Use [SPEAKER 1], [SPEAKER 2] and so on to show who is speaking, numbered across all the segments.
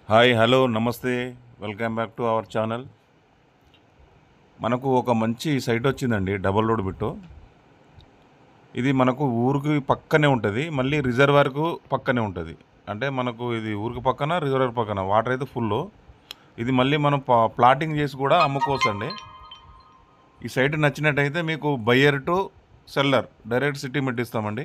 [SPEAKER 1] hi hello namaste welcome back to our channel మనకు ఒక మంచి సైట్ వచ్చిందండి డబల్ రోడ్ బిట్టు ఇది మనకు ఊరికి పక్కనే ఉంటుంది మళ్ళీ రిజర్వాయర్కు పక్కనే ఉంటుంది అంటే మనకు ఇది ఊరికి పక్కన రిజర్వాయర్ పక్కన వాటర్ అయితే ఫుల్ ఇది మళ్ళీ మనం పా- ప్లాటింగ్ చేసి కూడా అమ్ముకోవచ్చు అండి ఈ సైట్ నచ్చినట్టయితే మీకు buyer to seller direct city మెట్టిస్తామండి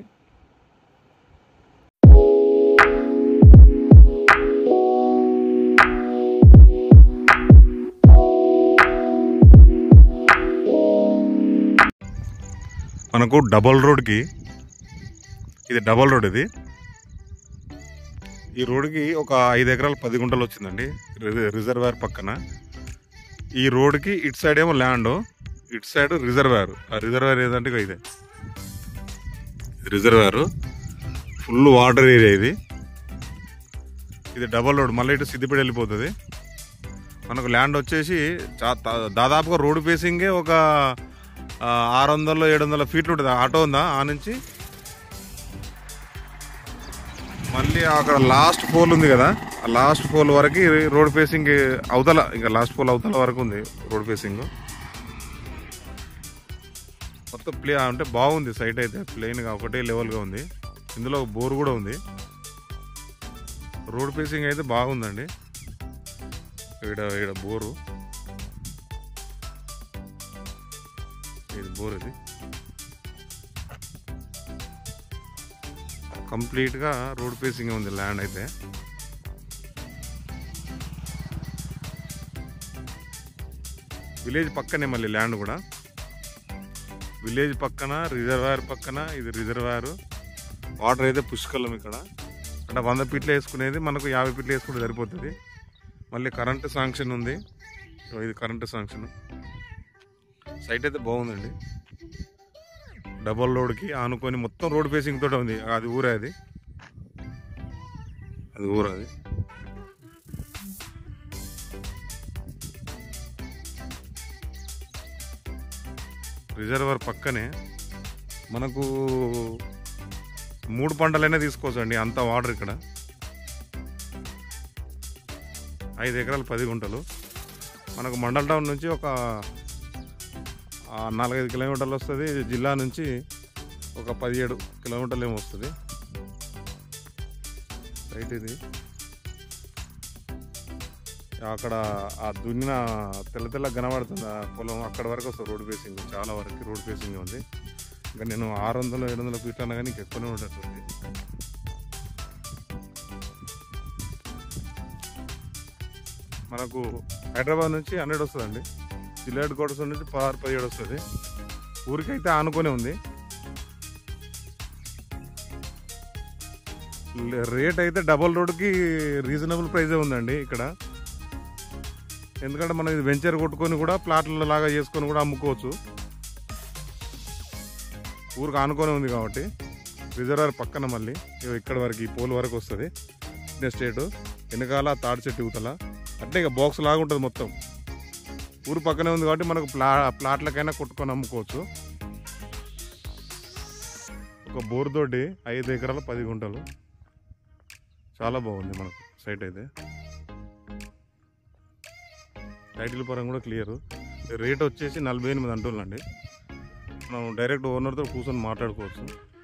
[SPEAKER 1] మనకు డబల్ రోడ్కి ఇది డబల్ రోడ్ ఇది ఈ రోడ్కి ఒక ఐదు ఎకరాలు పది గుంటలు వచ్చిందండి రి- రిజర్వాయర్ పక్కన ఈ రోడ్కి ఇటు సైడ్ ఏమో ల్యాండ్ ఇటు సైడ్ రిజర్వాయర్ ఆ రిజర్వాయర్ ఏదంటే ఇగో ఇదే రిజర్వాయర్ ఫుల్ వాటర్ ఏరియా ఇది ఇది డబల్ రోడ్ మళ్ళీ ఇటు సిద్దిపేట వెళ్ళిపోతుంది మనకు ల్యాండ్ వచ్చేసి చా- దా- దాదాపుగా రోడ్ ఫేసింగే ఒక ఆ, ఆరు వందలు ఏడు వందల ఫీట్లు ఉంటుంది ఆటో ఉందా ఆ నుంచి మళ్ళీ అక్కడ లాస్ట్ పోల్ ఉంది కదా ఆ లాస్ట్ పోల్ వరకు రోడ్ ఫేసింగ్ అవతల ఇంకా లాస్ట్ పోల్ అవతల వరకు ఉంది రోడ్ ఫేసింగ్ మొత్తం ప్లే అంటే బాగుంది సైట్ అయితే ప్లెయిన్గా ఒకటే లెవెల్గా ఉంది ఇందులో ఒక బోర్ కూడా ఉంది రోడ్ ఫేసింగ్ అయితే బాగుందండి ఇక్కడ ఇక్కడ బోరు ఇది బోర్ ఇది కంప్లీట్గా రోడ్ ఫేసింగ్ ఉంది ల్యాండ్ అయితే విలేజ్ పక్కనే మళ్ళీ ల్యాండ్ కూడా విలేజ్ పక్కన రిజర్వాయర్ పక్కన ఇది రిజర్వాయర్ వాటర్ అయితే పుష్కలం ఇక్కడ అంటే వంద ఫీట్లు వేసుకునేది మనకు యాభై ఫీట్లు వేసుకుంటే సరిపోతుంది మళ్ళీ కరెంటు శాంక్షన్ ఉంది ఇగో ఇది కరెంటు శాంక్షన్ సైట్ అయితే బాగుందండి డబల్ రోడ్కి ఆనుకొని మొత్తం రోడ్ ఫేసింగ్ తోటే ఉంది అది ఊరే అది అది ఊరు అది రిజర్వర్ పక్కనే మనకు మూడు పంటలైనా తీసుకోవచ్చు అండి అంత వాటర్ ఇక్కడ ఐదు ఎకరాలు పది గుంటలు మనకు మండల్ టౌన్ నుంచి ఒక ఆ, నాలుగైదు కిలోమీటర్లు వస్తుంది జిల్లా నుంచి ఒక పదిహేడు కిలోమీటర్లు ఏమో వస్తుంది రైట్ ఇది అక్కడ ఆ దున్నిన తెల్ల తెల్ల కనబడుతుంది ఆ పొలం అక్కడ వరకు వస్తుంది రోడ్ ఫేసింగ్ చాలా వరకు రోడ్ ఫేసింగ్ ఉంది ఇంకా నేను ఆరు వందలు ఏడు వందల ఫీట్లు అన్నా కానీ ఇంకా ఎక్కువనే ఉండేటుంది మనకు హైదరాబాద్ నుంచి హండ్రెడ్ వస్తుందండి జిల్లా హెడ్ క్వార్టర్స్ నుంచి పదహారు పదిహేడు వస్తుంది ఊరికైతే ఆనుకొని ఉంది లే- రేట్ అయితే డబల్ రోడ్కి రీజనబుల్ ప్రైజే ఉందండి ఇక్కడ ఎందుకంటే మనం ఇది వెంచర్ కొట్టుకొని కూడా ప్లాట్ల లాగా చేసుకొని కూడా అమ్ముకోవచ్చు ఊరికి ఆనుకొని ఉంది కాబట్టి రిజర్వర్ పక్కన మళ్ళీ ఇగో ఇక్కడ వరకు ఈ పోల్ వరకు వస్తుంది స్టేట్ వెనకాల తాడి చెట్టు యువతల అంటే ఇక బాక్స్ లాగా ఉంటుంది మొత్తం ఊరు పక్కనే ఉంది కాబట్టి మనకు ప్లా ప్లాట్లకైనా కొట్టుకొని అమ్ముకోవచ్చు ఒక బోర్ తోటి ఐదు ఎకరాల పది గుంటలు చాలా బాగుంది మనకు సైట్ అయితే టైటిల్ పరంగా కూడా క్లియర్ రేట్ వచ్చేసి నలభై ఎనిమిది అంటుందండి మనం డైరెక్ట్ ఓనర్తో కూర్చొని మాట్లాడుకోవచ్చు